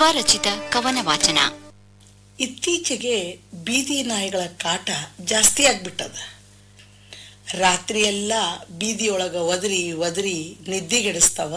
ಸ್ವರಚಿತ ಕವನ ವಾಚನ ಇತ್ತೀಚೆಗೆ ಬೀದಿ ನಾಯಿಗಳ ಕಾಟ ಜಾಸ್ತಿ ಆಗ್ಬಿಟ್ಟದ ರಾತ್ರಿಯೆಲ್ಲ ಬೀದಿಯೊಳಗ ಒದರಿ ಒದರಿ ನಿದ್ದೆಗೆಡಿಸ್ತಾವ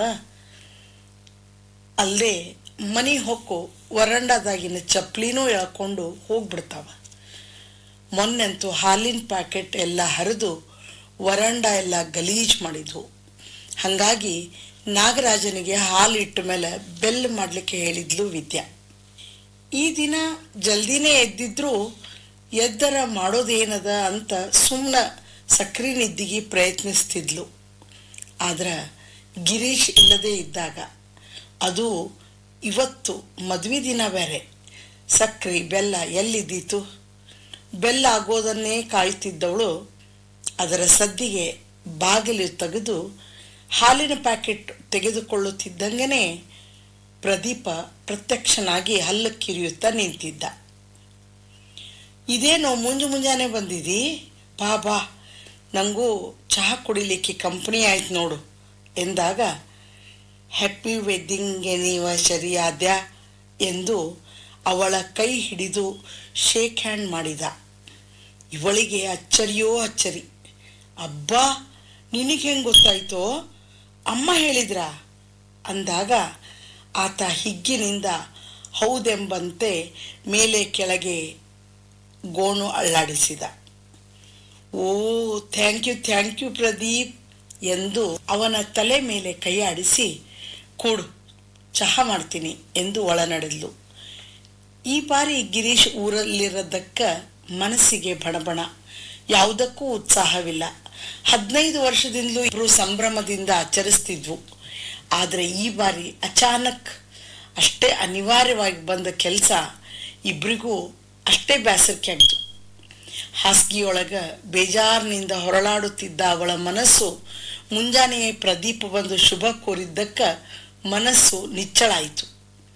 ಅಲ್ಲದೆ ಮನಿ ಹೊಕ್ಕು ವರಂಡಾದಾಗಿನ ಚಪ್ಲಿನೂ ಎಳ್ಕೊಂಡು ಹೋಗ್ಬಿಡ್ತಾವ ಮೊನ್ನೆಂತೂ ಹಾಲಿನ ಪ್ಯಾಕೆಟ್ ಎಲ್ಲ ಹರಿದು ವರಂಡ ಎಲ್ಲ ಗಲೀಜ್ ಮಾಡಿದ್ವು ಹಾಗಾಗಿ ನಾಗರಾಜನಿಗೆ ಹಾಲು ಇಟ್ಟ ಮೇಲೆ ಬೆಲ್ ಮಾಡಲಿಕ್ಕೆ ಹೇಳಿದ್ಲು ವಿದ್ಯಾ ಈ ದಿನ ಜಲ್ದಿನೇ ಎದ್ದಿದ್ರು ಎದ್ದರ ಮಾಡೋದೇನದ ಅಂತ ಸುಮ್ಮನೆ ಸಕ್ರಿ ನಿದ್ದಿಗೆ ಪ್ರಯತ್ನಿಸ್ತಿದ್ಲು ಆದ್ರೆ ಗಿರೀಶ್ ಇಲ್ಲದೇ ಇದ್ದಾಗ ಅದು ಇವತ್ತು ಮದುವೆ ದಿನ ಬೇರೆ ಸಕ್ರಿ ಬೆಲ್ಲ ಎಲ್ಲಿದ್ದೀತು ಬೆಲ್ಲ ಆಗೋದನ್ನೇ ಕಾಯ್ತಿದ್ದವಳು ಅದರ ಸದ್ದಿಗೆ ಬಾಗಿಲು ತೆಗೆದು ಹಾಲಿನ ಪ್ಯಾಕೆಟ್ ತೆಗೆದುಕೊಳ್ಳುತ್ತಿದ್ದಂಗೆನೇ ಪ್ರದೀಪ ಪ್ರತ್ಯಕ್ಷನಾಗಿ ಹಲ್ಲು ಕಿರಿಯುತ್ತಾ ನಿಂತಿದ್ದ ಇದೇನೋ ಮುಂಜು ಮುಂಜಾನೆ ಬಂದಿದಿ ಬಾ ಬಾ ನನಗೂ ಚಹಾ ಕುಡಿಲಿಕ್ಕೆ ಕಂಪನಿ ಆಯ್ತು ನೋಡು ಎಂದಾಗ ಹ್ಯಾಪಿ ವೆಡ್ಡಿಂಗ್ ಎನಿವರ್ಸರಿ ಆದ್ಯಾ ಎಂದು ಅವಳ ಕೈ ಹಿಡಿದು ಶೇಕ್ ಹ್ಯಾಂಡ್ ಮಾಡಿದ ಇವಳಿಗೆ ಅಚ್ಚರಿಯೋ ಅಚ್ಚರಿ ಅಬ್ಬಾ ನಿನಗೆ ಹೆಂಗೆ ಗೊತ್ತಾಯ್ತೋ ಅಮ್ಮ ಹೇಳಿದ್ರ ಅಂದಾಗ ಆತ ಹಿಗ್ಗಿನಿಂದ ಹೌದೆಂಬಂತೆ ಮೇಲೆ ಕೆಳಗೆ ಗೋಣು ಅಳ್ಳಾಡಿಸಿದ oh thank you thank you Pradeep ಎಂದು ಅವನ ತಲೆ ಮೇಲೆ ಕೈ ಆಡಿಸಿ ಕೂಡು ಚಹಾ ಮಾಡ್ತೀನಿ ಎಂದು ಒಳನಡೆದ್ಲು ಈ ಬಾರಿ ಗಿರೀಶ್ ಊರಲ್ಲಿರೋದಕ್ಕ ಮನಸ್ಸಿಗೆ ಬಣಬಣ ಯಾವುದಕ್ಕೂ ಉತ್ಸಾಹವಿಲ್ಲ ಹದಿನೈದು ವರ್ಷದಿಂದಲೂ ಇಬ್ಬರು ಸಂಭ್ರಮದಿಂದ ಆಚರಿಸ್ತಿದ್ವು ಆದರೆ ಈ ಬಾರಿ ಅಚಾನಕ್ ಅಷ್ಟೇ ಅನಿವಾರ್ಯವಾಗಿ ಬಂದ ಕೆಲಸ ಇಬ್ಬರಿಗೂ ಅಷ್ಟೇ ಬೇಸರಿಕೆ ಆಗ್ತು ಹಾಸಿಗೆಯೊಳಗ ಬೇಜಾರಿನಿಂದ ಹೊರಳಾಡುತ್ತಿದ್ದ ಅವಳ ಮನಸ್ಸು ಮುಂಜಾನೆಯೇ ಪ್ರದೀಪ ಬಂದು ಶುಭ ಕೋರಿದ್ದಕ್ಕ ಮನಸ್ಸು ನಿಚ್ಚಳಾಯಿತು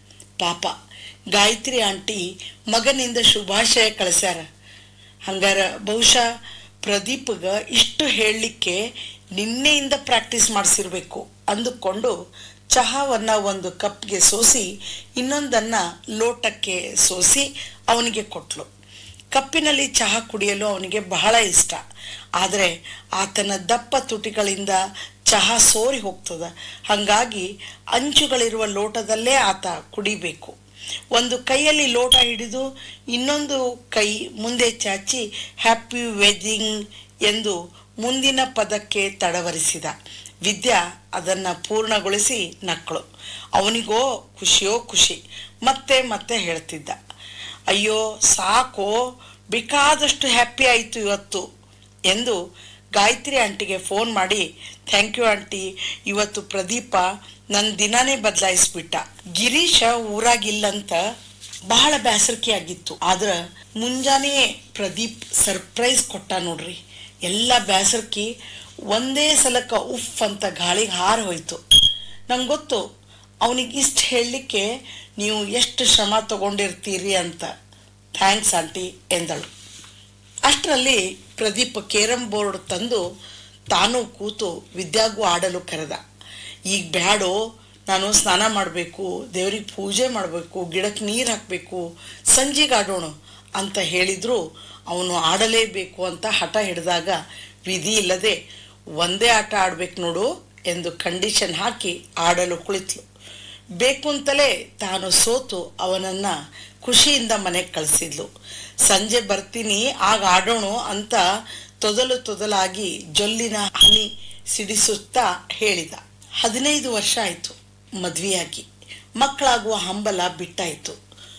ಪಾಪ ಗಾಯತ್ರಿ ಆಂಟಿ ಮಗನಿಂದ ಶುಭಾಶಯ ಕಳಿಸ್ಯಾರ ಹಂಗಾರ ಬಹುಶಃ ಪ್ರದೀಪ್ಗ ಇಷ್ಟು ಹೇಳಲಿಕ್ಕೆ ನಿನ್ನೆಯಿಂದ ಪ್ರಾಕ್ಟೀಸ್ ಮಾಡಿಸಿರ್ಬೇಕು ಅಂದುಕೊಂಡು ಚಹಾವನ್ನ ಒಂದು ಕಪ್ಗೆ ಸೋಸಿ ಇನ್ನೊಂದನ್ನ ಲೋಟಕ್ಕೆ ಸೋಸಿ ಅವನಿಗೆ ಕೊಟ್ಲು ಕಪ್ಪಿನಲ್ಲಿ ಚಹಾ ಕುಡಿಯಲು ಅವನಿಗೆ ಬಹಳ ಇಷ್ಟ ಆದರೆ ಆತನ ದಪ್ಪ ತುಟಿಗಳಿಂದ ಚಹಾ ಸೋರಿ ಹೋಗ್ತದ ಹಾಗಾಗಿ ಅಂಚುಗಳಿರುವ ಲೋಟದಲ್ಲೇ ಆತ ಕುಡಿಬೇಕು ಒಂದು ಕೈಯಲ್ಲಿ ಲೋಟ ಹಿಡಿದು ಇನ್ನೊಂದು ಕೈ ಮುಂದೆ ಚಾಚಿ ಹ್ಯಾಪಿ ವೆಡ್ಡಿಂಗ್ ಎಂದು ಮುಂದಿನ ಪದಕ್ಕೆ ತಡವರಿಸಿದ ವಿದ್ಯಾ ಅದನ್ನು ಪೂರ್ಣಗೊಳಿಸಿ ನಕ್ಕಳು ಅವನಿಗೋ ಖುಷಿಯೋ ಖುಷಿ ಮತ್ತೆ ಮತ್ತೆ ಹೇಳ್ತಿದ್ದ ಅಯ್ಯೋ ಸಾಕೋ ಬೇಕಾದಷ್ಟು ಹ್ಯಾಪಿ ಆಯಿತು ಇವತ್ತು ಎಂದು ಗಾಯತ್ರಿ ಆಂಟಿಗೆ ಫೋನ್ ಮಾಡಿ ಥ್ಯಾಂಕ್ ಯು ಆಂಟಿ ಇವತ್ತು ಪ್ರದೀಪ ನನ್ನ ದಿನಾನೇ ಬದಲಾಯಿಸ್ಬಿಟ್ಟ ಗಿರೀಶ ಊರಾಗಿಲ್ಲಂತ ಬಹಳ ಬೇಸರಿಕೆ ಆಗಿತ್ತು ಆದ್ರ ಮುಂಜಾನೆ ಪ್ರದೀಪ್ ಸರ್ಪ್ರೈಸ್ ಕೊಟ್ಟ ನೋಡ್ರಿ ಎಲ್ಲ ಬೇಸರಿಕೆ ಒಂದೇ ಸಲಕ್ಕ ಉಫ್ ಅಂತ ಗಾಳಿಗೆ ಹಾರಿ ಹೋಯ್ತು ನಂಗೆ ಗೊತ್ತು ಅವನಿಗೆ ಇಷ್ಟು ಹೇಳಲಿಕ್ಕೆ ನೀವು ಎಷ್ಟು ಶ್ರಮ ತಗೊಂಡಿರ್ತೀರಿ ಅಂತ ಥ್ಯಾಂಕ್ಸ್ ಆಂಟಿ ಎಂದಳು ಅಷ್ಟರಲ್ಲಿ ಪ್ರದೀಪ್ ಕೇರಂ ಬೋರ್ಡ್ ತಂದು ತಾನು ಕೂತು ವಿದ್ಯಾಗೂ ಆಡಲು ಕರೆದ ಈಗ ಬ್ಯಾಡೋ ನಾನು ಸ್ನಾನ ಮಾಡಬೇಕು ದೇವ್ರಿಗೆ ಪೂಜೆ ಮಾಡಬೇಕು ಗಿಡಕ್ಕೆ ನೀರು ಹಾಕಬೇಕು ಸಂಜೆಗೆ ಆಡೋಣ ಅಂತ ಹೇಳಿದ್ರು ಅವನು ಆಡಲೇಬೇಕು ಅಂತ ಹಠ ಹಿಡಿದಾಗ ವಿಧಿ ಇಲ್ಲದೆ ಒಂದೇ ಆಟ ಆಡ್ಬೇಕು ನೋಡು ಎಂದು ಕಂಡೀಷನ್ ಹಾಕಿ ಆಡಲು ಕುಳಿತಳು ಬೇಕು ಅಂತಲೇ ತಾನು ಸೋತು ಅವನನ್ನ ಖುಷಿಯಿಂದ ಮನೆಗೆ ಕಳಿಸಿದ್ಲು ಸಂಜೆ ಬರ್ತೀನಿ ಆಗ ಆಡೋಣ ಅಂತ ತೊದಲು ತೊದಲಾಗಿ ಜೊಲ್ಲಿನ ಹನಿ ಸಿಡಿಸುತ್ತಾ ಹೇಳಿದ ಹದಿನೈದು ವರ್ಷ ಆಯಿತು ಮದ್ವೆಯಾಗಿ ಮಕ್ಕಳಾಗುವ ಹಂಬಲ ಬಿಟ್ಟಾಯಿತು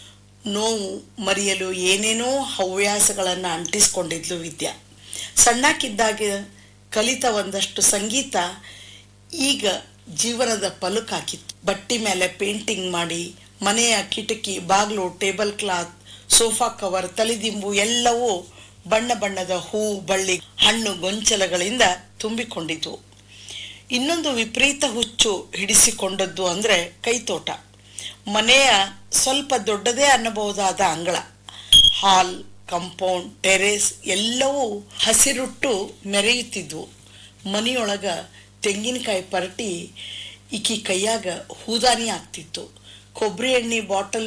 ನೋವು ಮರೆಯಲು ಏನೇನೋ ಹವ್ಯಾಸಗಳನ್ನು ಅಂಟಿಸ್ಕೊಂಡಿದ್ಲು ವಿದ್ಯಾ ಸಣ್ಣಕ್ಕಿದ್ದಾಗ ಕಲಿತ ಒಂದಷ್ಟು ಸಂಗೀತ ಈಗ ಜೀವನದ ಪಲುಕಾಕಿತ್ತು ಬಟ್ಟಿ ಮೇಲೆ ಪೇಂಟಿಂಗ್ ಮಾಡಿ ಮನೆಯ ಕಿಟಕಿ ಬಾಗ್ಲು ಟೇಬಲ್ ಕ್ಲಾತ್ ಸೋಫಾ ಕವರ್ ತಲೆದಿಂಬು ಎಲ್ಲವೂ ಬಣ್ಣ ಬಣ್ಣದ ಹೂ ಬಳ್ಳಿ ಹಣ್ಣು ಗೊಂಚಲಗಳಿಂದ ತುಂಬಿಕೊಂಡಿತು ಇನ್ನೊಂದು ವಿಪರೀತ ಹುಚ್ಚು ಹಿಡಿಸಿಕೊಂಡದ್ದು ಅಂದ್ರೆ ಕೈತೋಟ ಮನೆಯ ಸ್ವಲ್ಪ ದೊಡ್ಡದೇ ಅನ್ನಬಹುದಾದ ಅಂಗಳ ಹಾಲ್ ಕಂಪೌಂಡ್ ಟೆರೇಸ್ ಎಲ್ಲವೂ ಹಸಿರುಟ್ಟು ಮೆರೆಯುತ್ತಿದ್ವು ಮನೆಯೊಳಗ ತೆಂಗಿನಕಾಯಿ ಪರಟಿ ಈಕಿ ಕೈಯಾಗ ಹೂದಾನಿ ಆಗ್ತಿತ್ತು ಕೊಬ್ಬರಿ ಎಣ್ಣೆ ಬಾಟಲ್